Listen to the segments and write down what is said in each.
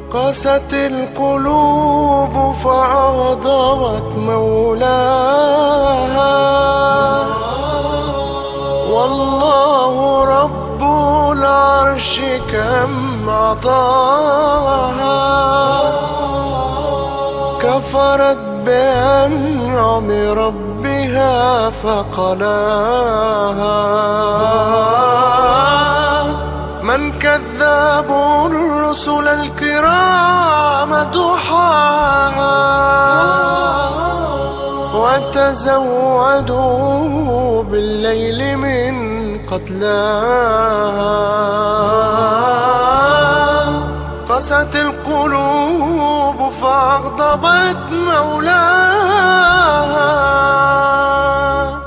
قست القلوب فأغضبت مولاها والله رب العرش كم عطاها كفرت بأنعم ربها فقلاها من كذاب الرسل الكرام دحاها وتزودوا بالليل من قتلاها قست القلوب فأغضبت مولاها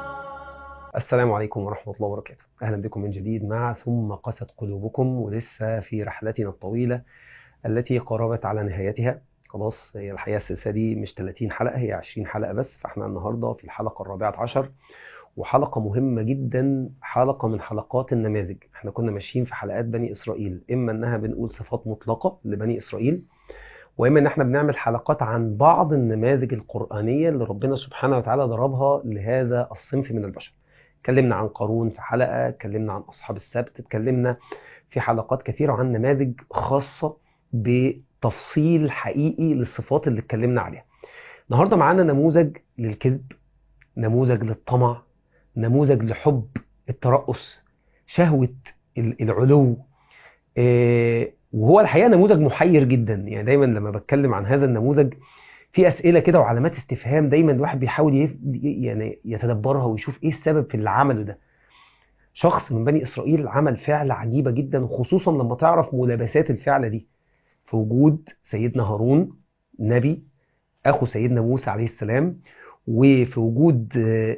السلام عليكم ورحمة الله وبركاته أهلا بكم من جديد مع ثم قست قلوبكم ولسه في رحلتنا الطويلة التي قربت على نهايتها خلاص هي الحقيقة السلسلة دي مش 30 حلقة هي 20 حلقة بس فاحنا النهاردة في الحلقة الرابعة عشر وحلقة مهمة جدا حلقة من حلقات النماذج احنا كنا ماشيين في حلقات بني إسرائيل إما أنها بنقول صفات مطلقة لبني إسرائيل وإما أن احنا بنعمل حلقات عن بعض النماذج القرآنية اللي ربنا سبحانه وتعالى ضربها لهذا الصنف من البشر اتكلمنا عن قارون في حلقة اتكلمنا عن أصحاب السبت اتكلمنا في حلقات كثيرة عن نماذج خاصة بتفصيل حقيقي للصفات اللي اتكلمنا عليها النهاردة معانا نموذج للكذب نموذج للطمع نموذج لحب الترأس شهوة العلو اه وهو الحقيقة نموذج محير جدا يعني دايما لما بتكلم عن هذا النموذج في أسئلة كده وعلامات استفهام دايما الواحد بيحاول يف... يعني يتدبرها ويشوف ايه السبب في اللي عمله ده شخص من بني إسرائيل عمل فعلة عجيبة جدا وخصوصا لما تعرف ملابسات الفعلة دي في وجود سيدنا هارون نبي أخو سيدنا موسى عليه السلام وفي وجود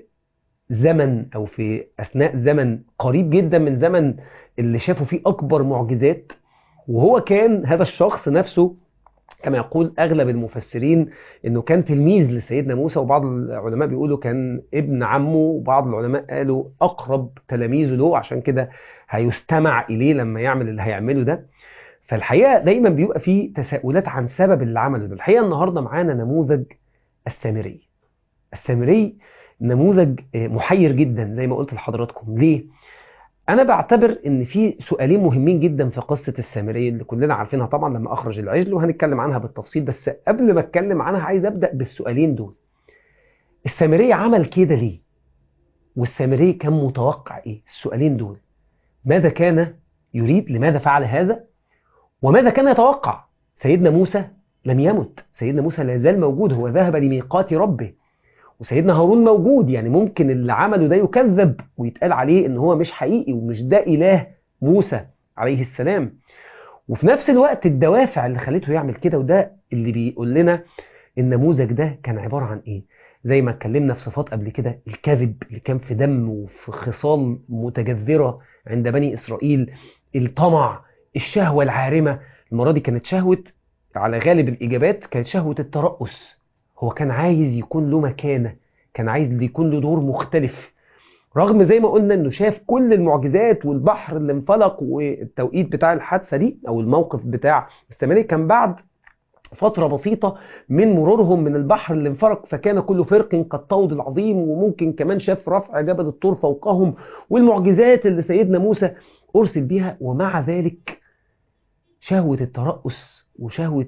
زمن أو في أثناء زمن قريب جدا من زمن اللي شافوا فيه أكبر معجزات وهو كان هذا الشخص نفسه كما يقول أغلب المفسرين أنه كان تلميذ لسيدنا موسى وبعض العلماء بيقولوا كان ابن عمه وبعض العلماء قالوا أقرب تلاميذه له عشان كده هيستمع إليه لما يعمل اللي هيعمله ده فالحقيقة دايما بيبقى فيه تساؤلات عن سبب اللي عمله ده الحقيقة النهاردة معانا نموذج السامري السامري نموذج محير جدا زي ما قلت لحضراتكم ليه؟ أنا بعتبر إن في سؤالين مهمين جدا في قصة السامرية اللي كلنا عارفينها طبعا لما أخرج العجل وهنتكلم عنها بالتفصيل بس قبل ما أتكلم عنها عايز أبدأ بالسؤالين دول. السامرية عمل كده ليه؟ والسامري كان متوقع إيه؟ السؤالين دول. ماذا كان يريد؟ لماذا فعل هذا؟ وماذا كان يتوقع؟ سيدنا موسى لم يمت، سيدنا موسى لا زال موجود هو ذهب لميقات ربه. وسيدنا هارون موجود يعني ممكن اللي عمله ده يكذب ويتقال عليه ان هو مش حقيقي ومش ده اله موسى عليه السلام وفي نفس الوقت الدوافع اللي خلته يعمل كده وده اللي بيقول لنا النموذج ده كان عبارة عن ايه زي ما اتكلمنا في صفات قبل كده الكذب اللي كان في دم وفي خصال متجذرة عند بني اسرائيل الطمع الشهوة العارمة المرة دي كانت شهوة على غالب الاجابات كانت شهوة الترأس هو كان عايز يكون له مكانة كان عايز يكون له دور مختلف رغم زي ما قلنا انه شاف كل المعجزات والبحر اللي انفلق والتوقيت بتاع الحادثة دي او الموقف بتاع السامري كان بعد فترة بسيطة من مرورهم من البحر اللي انفرق فكان كل فرق كالطود العظيم وممكن كمان شاف رفع جبل الطور فوقهم والمعجزات اللي سيدنا موسى أرسل بها ومع ذلك شهوة الترأس وشهوة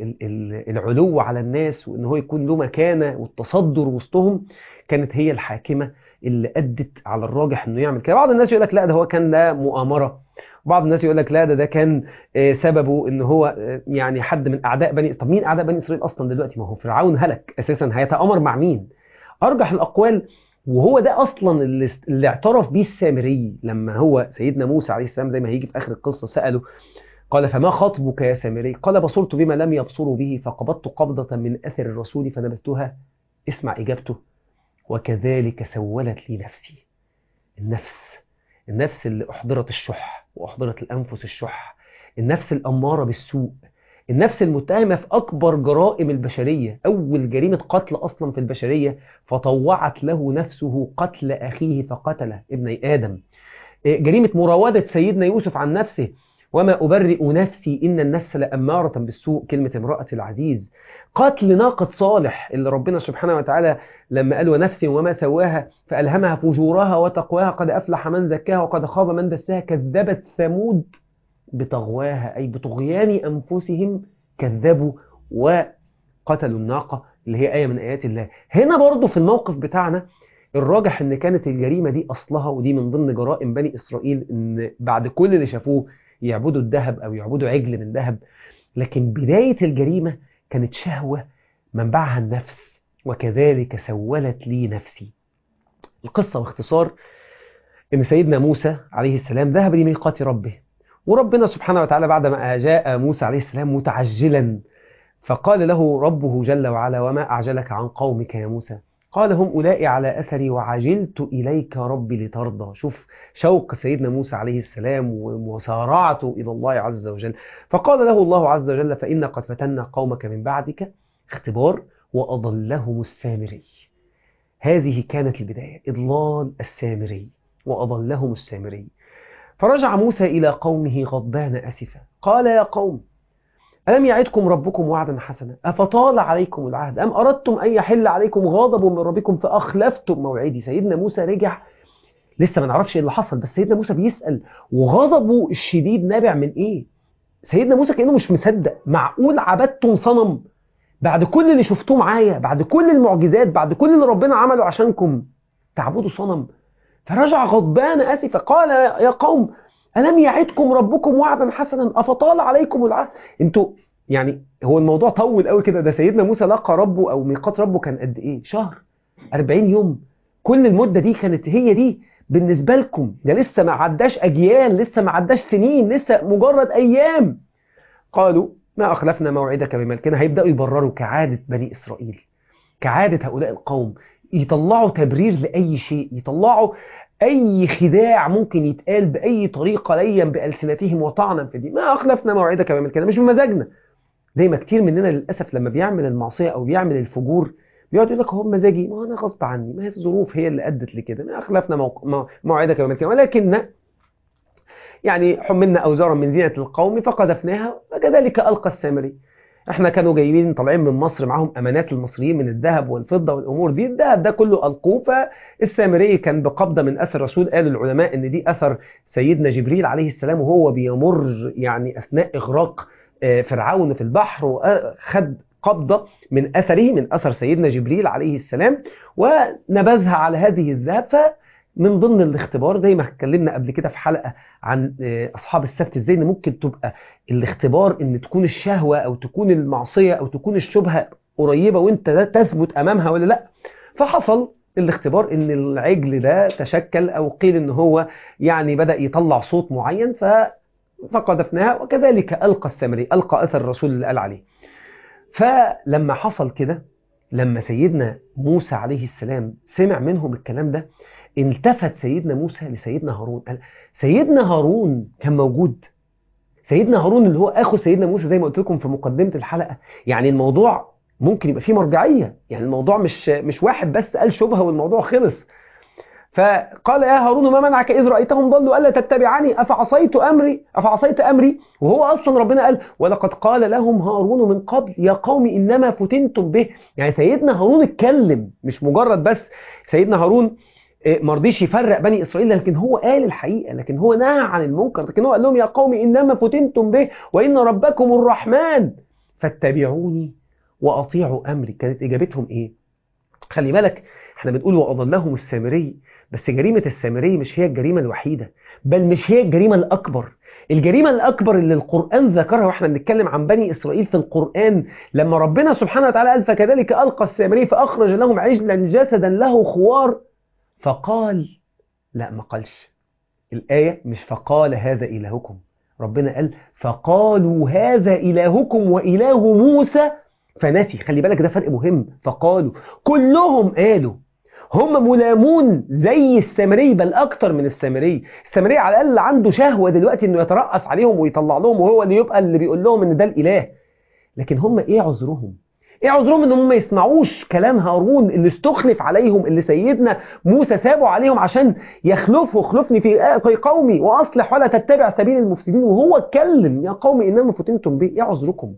العلو على الناس وان هو يكون له مكانة والتصدر وسطهم كانت هي الحاكمة اللي أدت على الراجح انه يعمل كده بعض الناس يقول لك لا ده هو كان ده مؤامرة بعض الناس يقول لك لا ده ده كان سببه ان هو يعني حد من اعداء بني طب مين اعداء بني اسرائيل اصلا دلوقتي ما هو فرعون هلك اساسا هيتامر مع مين ارجح الاقوال وهو ده اصلا اللي, اللي اعترف بيه السامري لما هو سيدنا موسى عليه السلام زي ما هيجي في اخر القصه ساله قال فما خطبك يا سامري قال بصرت بما لم يبصروا به فقبضت قبضة من أثر الرسول فنبذتها اسمع إجابته وكذلك سولت لي نفسي النفس النفس اللي أحضرت الشح وأحضرت الأنفس الشح النفس الأمارة بالسوء النفس المتهمة في أكبر جرائم البشرية أول جريمة قتل أصلا في البشرية فطوعت له نفسه قتل أخيه فقتله ابن آدم جريمة مراودة سيدنا يوسف عن نفسه وما أبرئ نفسي إن النفس لأمارة بالسوء كلمة امرأة العزيز قتل ناقة صالح اللي ربنا سبحانه وتعالى لما قال ونفس وما سواها فألهمها فجورها وتقواها قد أفلح من زكاها وقد خاب من دساها كذبت ثمود بطغواها أي بطغيان أنفسهم كذبوا وقتلوا الناقة اللي هي آية من آيات الله هنا برضو في الموقف بتاعنا الراجح ان كانت الجريمة دي اصلها ودي من ضمن جرائم بني اسرائيل ان بعد كل اللي شافوه يعبدوا الذهب او يعبدوا عجل من ذهب لكن بداية الجريمة كانت شهوة منبعها النفس وكذلك سولت لي نفسي القصة باختصار ان سيدنا موسى عليه السلام ذهب لميقات ربه وربنا سبحانه وتعالى بعد ما جاء موسى عليه السلام متعجلا فقال له ربه جل وعلا وما أعجلك عن قومك يا موسى قال هم أولئك على أثري وعجلت إليك ربي لترضى شوف شوق سيدنا موسى عليه السلام وسارعته إلى الله عز وجل فقال له الله عز وجل فإن قد فتنا قومك من بعدك اختبار وأضلهم السامري هذه كانت البداية إضلال السامري وأضلهم السامري فرجع موسى إلى قومه غضبان أسفا قال يا قوم ألم يعدكم ربكم وعدا حسنا أفطال عليكم العهد أم أردتم أن يحل عليكم غضب من ربكم فأخلفتم موعدي سيدنا موسى رجع لسه ما نعرفش ايه اللي حصل بس سيدنا موسى بيسأل وغضبه الشديد نابع من ايه سيدنا موسى كأنه مش مصدق معقول عبدتم صنم بعد كل اللي شفتوه معايا بعد كل المعجزات بعد كل اللي ربنا عمله عشانكم تعبدوا صنم فرجع غضبان أسفا قال يا قوم ألم يعدكم ربكم وعدا حسنا أفطال عليكم العهد انتوا يعني هو الموضوع طول قوي كده ده سيدنا موسى لقى ربه أو ميقات ربه كان قد إيه شهر 40 يوم كل المدة دي كانت هي دي بالنسبة لكم ده لسه ما عداش أجيال لسه ما عداش سنين لسه مجرد أيام قالوا ما أخلفنا موعدك بملكنا هيبدأوا يبرروا كعادة بني إسرائيل كعادة هؤلاء القوم يطلعوا تبرير لأي شيء يطلعوا أي خداع ممكن يتقال بأي طريقة ليا بألسنتهم وطعنا في دي ما أخلفنا موعدك بملكنا مش بمزاجنا زي ما كتير مننا للأسف لما بيعمل المعصية أو بيعمل الفجور بيقعد يقول لك هو مزاجي ما أنا غصب عني ما هي الظروف هي اللي أدت لكده ما أخلفنا موق... موعدك بملكنا ولكن يعني حملنا أوزارا من زينة القوم فقذفناها وكذلك ألقى السامري احنا كانوا جايبين طالعين من مصر معاهم امانات المصريين من الذهب والفضه والامور دي الذهب ده كله القوه فالسامري كان بقبضه من اثر الرسول قال العلماء ان دي اثر سيدنا جبريل عليه السلام وهو بيمر يعني اثناء اغراق فرعون في البحر وخد قبضه من اثره من اثر سيدنا جبريل عليه السلام ونبذها على هذه الذهب ف من ضمن الاختبار زي ما اتكلمنا قبل كده في حلقة عن أصحاب السبت ازاي ان ممكن تبقى الاختبار ان تكون الشهوة او تكون المعصية او تكون الشبهة قريبة وانت تثبت امامها ولا لا فحصل الاختبار ان العجل ده تشكل او قيل ان هو يعني بدأ يطلع صوت معين ف فقذفناها وكذلك ألقى السامري ألقى أثر الرسول اللي قال عليه فلما حصل كده لما سيدنا موسى عليه السلام سمع منهم الكلام ده التفت سيدنا موسى لسيدنا هارون قال سيدنا هارون كان موجود سيدنا هارون اللي هو اخو سيدنا موسى زي ما قلت لكم في مقدمه الحلقه يعني الموضوع ممكن يبقى فيه مرجعيه يعني الموضوع مش مش واحد بس قال شبهه والموضوع خلص فقال يا هارون ما منعك اذ رايتهم ضلوا الا تتبعني افعصيت امري افعصيت امري وهو اصلا ربنا قال ولقد قال لهم هارون من قبل يا قوم انما فتنتم به يعني سيدنا هارون اتكلم مش مجرد بس سيدنا هارون مرضيش يفرق بني إسرائيل لكن هو قال الحقيقة لكن هو نهى عن المنكر لكن هو قال لهم يا قوم إنما فتنتم به وإن ربكم الرحمن فاتبعوني وأطيعوا أمري كانت إجابتهم إيه خلي بالك احنا بنقول وأضلهم السامري بس جريمة السامري مش هي الجريمة الوحيدة بل مش هي الجريمة الأكبر الجريمة الأكبر اللي القرآن ذكرها وإحنا بنتكلم عن بني إسرائيل في القرآن لما ربنا سبحانه وتعالى قال فكذلك ألقى السامري فأخرج لهم عجلا جسدا له خوار فقال لا ما قالش الآية مش فقال هذا إلهكم ربنا قال فقالوا هذا إلهكم وإله موسى فنسي خلي بالك ده فرق مهم فقالوا كلهم قالوا هم ملامون زي السامري بل أكتر من السامري السامري على الأقل عنده شهوة دلوقتي إنه يترأس عليهم ويطلع لهم وهو اللي يبقى اللي بيقول لهم إن ده الإله لكن هم إيه عذرهم ايه عذرهم ان هم ما يسمعوش كلام هارون اللي استخلف عليهم اللي سيدنا موسى سابوا عليهم عشان يخلفوا خلفني في في قومي واصلح ولا تتبع سبيل المفسدين وهو اتكلم يا قوم انما فتنتم به ايه عذركم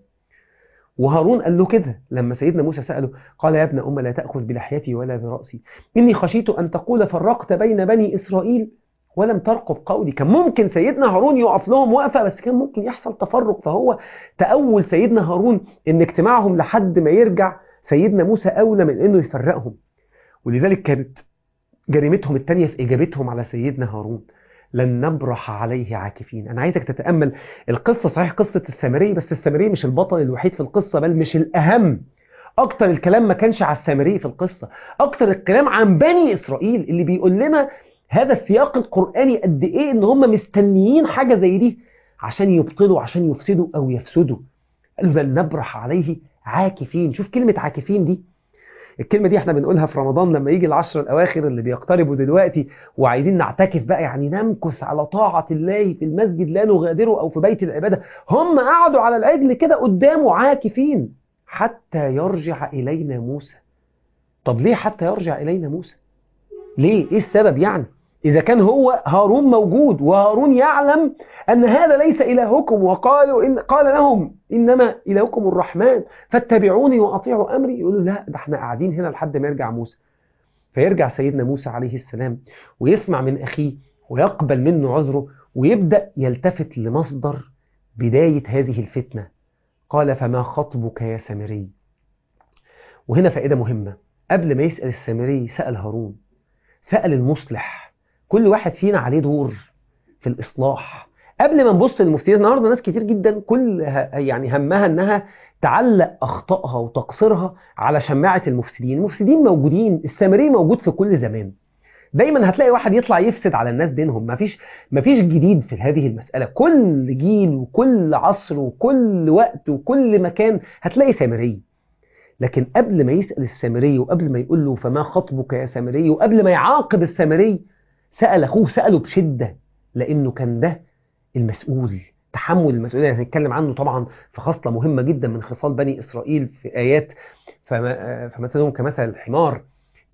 وهارون قال له كده لما سيدنا موسى سأله قال يا ابن أم لا تأخذ بلحيتي ولا برأسي إني خشيت أن تقول فرقت بين بني إسرائيل ولم ترقب قولي كان ممكن سيدنا هارون يقف لهم وقفة بس كان ممكن يحصل تفرق فهو تأول سيدنا هارون إن اجتماعهم لحد ما يرجع سيدنا موسى أولى من إنه يفرقهم ولذلك كانت جريمتهم التانية في إجابتهم على سيدنا هارون لن نبرح عليه عاكفين أنا عايزك تتأمل القصة صحيح قصة السامري بس السامري مش البطل الوحيد في القصة بل مش الأهم أكتر الكلام ما كانش على السامري في القصة أكتر الكلام عن بني إسرائيل اللي بيقول لنا هذا السياق القرآني قد إيه إن هم مستنيين حاجة زي دي عشان يبطلوا عشان يفسدوا أو يفسدوا قالوا لن نبرح عليه عاكفين شوف كلمة عاكفين دي الكلمة دي احنا بنقولها في رمضان لما يجي العشر الأواخر اللي بيقتربوا دلوقتي وعايزين نعتكف بقى يعني نمكث على طاعة الله في المسجد لا نغادره أو في بيت العبادة هم قعدوا على العجل كده قدامه عاكفين حتى يرجع إلينا موسى طب ليه حتى يرجع إلينا موسى ليه ايه السبب يعني إذا كان هو هارون موجود وهارون يعلم أن هذا ليس إلهكم وقالوا إن قال لهم إنما إلهكم الرحمن فاتبعوني وأطيعوا أمري يقولوا لا ده احنا قاعدين هنا لحد ما يرجع موسى فيرجع سيدنا موسى عليه السلام ويسمع من أخيه ويقبل منه عذره ويبدأ يلتفت لمصدر بداية هذه الفتنة قال فما خطبك يا سامري وهنا فائدة مهمة قبل ما يسأل السامري سأل هارون سأل المصلح كل واحد فينا عليه دور في الإصلاح قبل ما نبص للمفتين النهارده ناس كتير جدا كل يعني همها انها تعلق اخطائها وتقصيرها على شماعه المفسدين، المفسدين موجودين، السامري موجود في كل زمان. دايما هتلاقي واحد يطلع يفسد على الناس دينهم، مفيش مفيش جديد في هذه المساله، كل جيل وكل عصر وكل وقت وكل مكان هتلاقي سامري. لكن قبل ما يسال السامري وقبل ما يقول له فما خطبك يا سامري وقبل ما يعاقب السامري سال اخوه ساله بشده لانه كان ده المسؤول تحمل المسؤولية هنتكلم عنه طبعا في خصلة مهمة جدا من خصال بني إسرائيل في آيات فما فمثلهم كمثل الحمار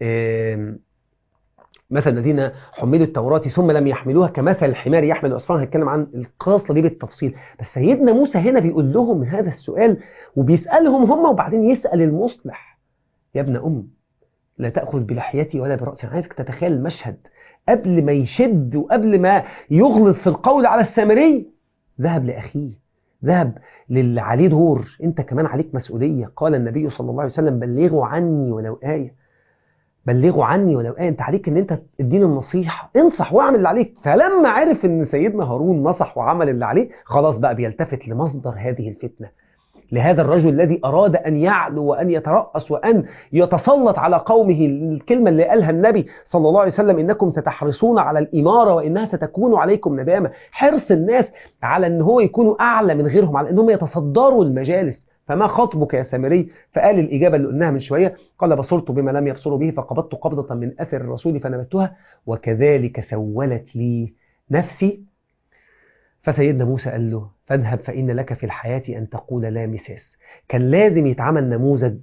مثل الذين حملوا التوراة ثم لم يحملوها كمثل الحمار يحمل أسفارا هنتكلم عن الخصلة دي بالتفصيل بس سيدنا موسى هنا بيقول لهم هذا السؤال وبيسألهم هم وبعدين يسأل المصلح يا ابن أم لا تأخذ بلحيتي ولا برأسي أنا عايزك تتخيل المشهد قبل ما يشد وقبل ما يغلط في القول على السامري ذهب لأخيه ذهب للي عليه دور انت كمان عليك مسؤولية قال النبي صلى الله عليه وسلم بلغوا عني ولو آية بلغوا عني ولو آية انت عليك ان انت تديني النصيحة انصح واعمل اللي عليك فلما عرف ان سيدنا هارون نصح وعمل اللي عليه خلاص بقى بيلتفت لمصدر هذه الفتنة لهذا الرجل الذي أراد أن يعلو وأن يترأس وأن يتسلط على قومه الكلمة اللي قالها النبي صلى الله عليه وسلم إنكم ستحرصون على الإمارة وإنها ستكون عليكم ندامة حرص الناس على أن هو يكونوا أعلى من غيرهم على أنهم يتصدروا المجالس فما خطبك يا سامري فقال الإجابة اللي قلناها من شوية قال بصرت بما لم يبصروا به فقبضت قبضة من أثر الرسول فنبتها وكذلك سولت لي نفسي فسيدنا موسى قال له فاذهب فإن لك في الحياة أن تقول لا مساس كان لازم يتعمل نموذج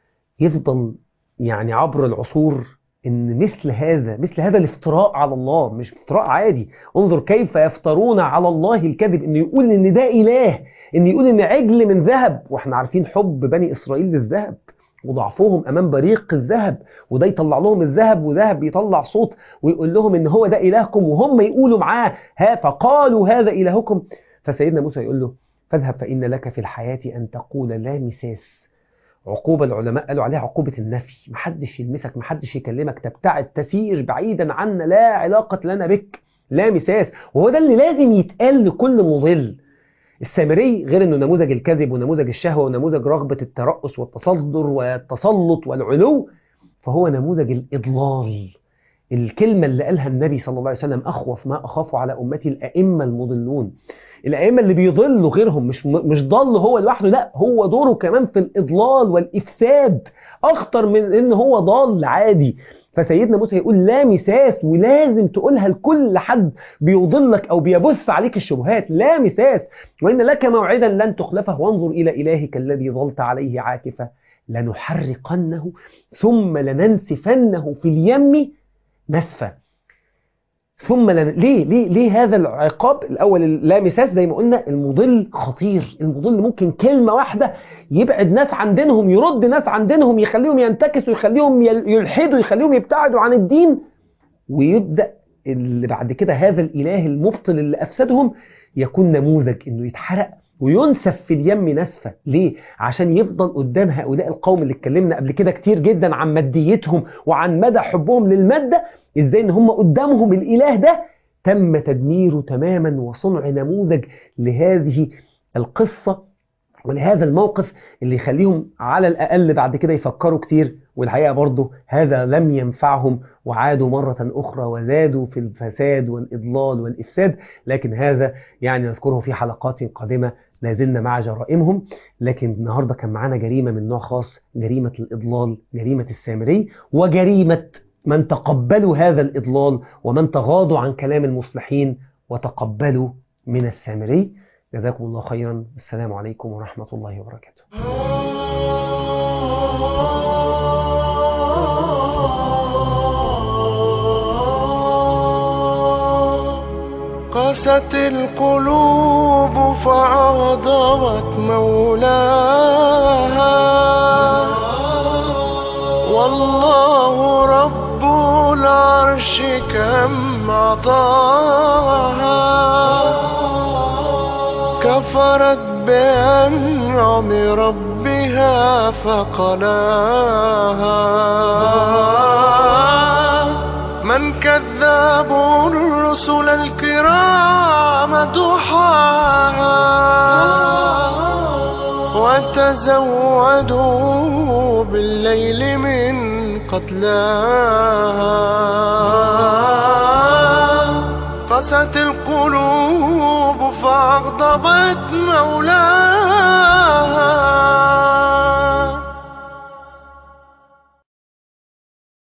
يفضل يعني عبر العصور ان مثل هذا مثل هذا الافتراء على الله مش افتراء عادي انظر كيف يفترون على الله الكذب انه يقول ان ده اله ان يقول ان عجل من ذهب واحنا عارفين حب بني اسرائيل للذهب وضعفهم امام بريق الذهب وده يطلع لهم الذهب وذهب يطلع صوت ويقول لهم ان هو ده الهكم وهم يقولوا معاه ها فقالوا هذا الهكم فسيدنا موسى يقول له فاذهب فإن لك في الحياة أن تقول لا مساس عقوبة العلماء قالوا عليها عقوبة النفي محدش يلمسك محدش يكلمك تبتعد تسير بعيدا عنا لا علاقة لنا بك لا مساس وهو ده اللي لازم يتقال لكل مضل السامري غير انه نموذج الكذب ونموذج الشهوة ونموذج رغبة الترأس والتصدر والتسلط والعلو فهو نموذج الإضلال الكلمة اللي قالها النبي صلى الله عليه وسلم أخوف ما أخاف على أمتي الأئمة المضلون الأئمة اللي بيضلوا غيرهم مش مش ضل هو لوحده لا هو دوره كمان في الإضلال والإفساد أخطر من إن هو ضال عادي فسيدنا موسى يقول لا مساس ولازم تقولها لكل حد بيضلك أو بيبث عليك الشبهات لا مساس وإن لك موعدا لن تخلفه وانظر إلى إلهك الذي ظلت عليه عاكفة لنحرقنه ثم لننسفنه في اليم نسفا ثم لن... ليه ليه ليه هذا العقاب الاول اللامساس زي ما قلنا المضل خطير المضل ممكن كلمه واحده يبعد ناس عن دينهم يرد ناس عن دينهم يخليهم ينتكسوا يخليهم يل- يلحدوا يخليهم يبتعدوا عن الدين ويبدا اللي بعد كده هذا الاله المبطل اللي افسدهم يكون نموذج انه يتحرق وينسف في اليم نسفة ليه؟ عشان يفضل قدام هؤلاء القوم اللي اتكلمنا قبل كده كتير جدا عن ماديتهم وعن مدى حبهم للمادة ازاي ان هم قدامهم الاله ده تم تدميره تماما وصنع نموذج لهذه القصة ولهذا الموقف اللي يخليهم على الأقل بعد كده يفكروا كتير والحقيقة برضه هذا لم ينفعهم وعادوا مرة أخرى وزادوا في الفساد والإضلال والإفساد لكن هذا يعني نذكره في حلقات قادمة لازلنا مع جرائمهم لكن النهاردة كان معانا جريمة من نوع خاص جريمة الإضلال جريمة السامري وجريمة من تقبلوا هذا الإضلال ومن تغاضوا عن كلام المصلحين وتقبلوا من السامري جزاكم الله خيرا السلام عليكم ورحمة الله وبركاته قست القلوب فأغضبت مولاها والله رب العرش كم عطاها كفرت بأنعم ربها فقلاها من كذاب الرسل الكرام دحاها وتزودوا بالليل من قتلاها قست القلوب فأغضبت مولاها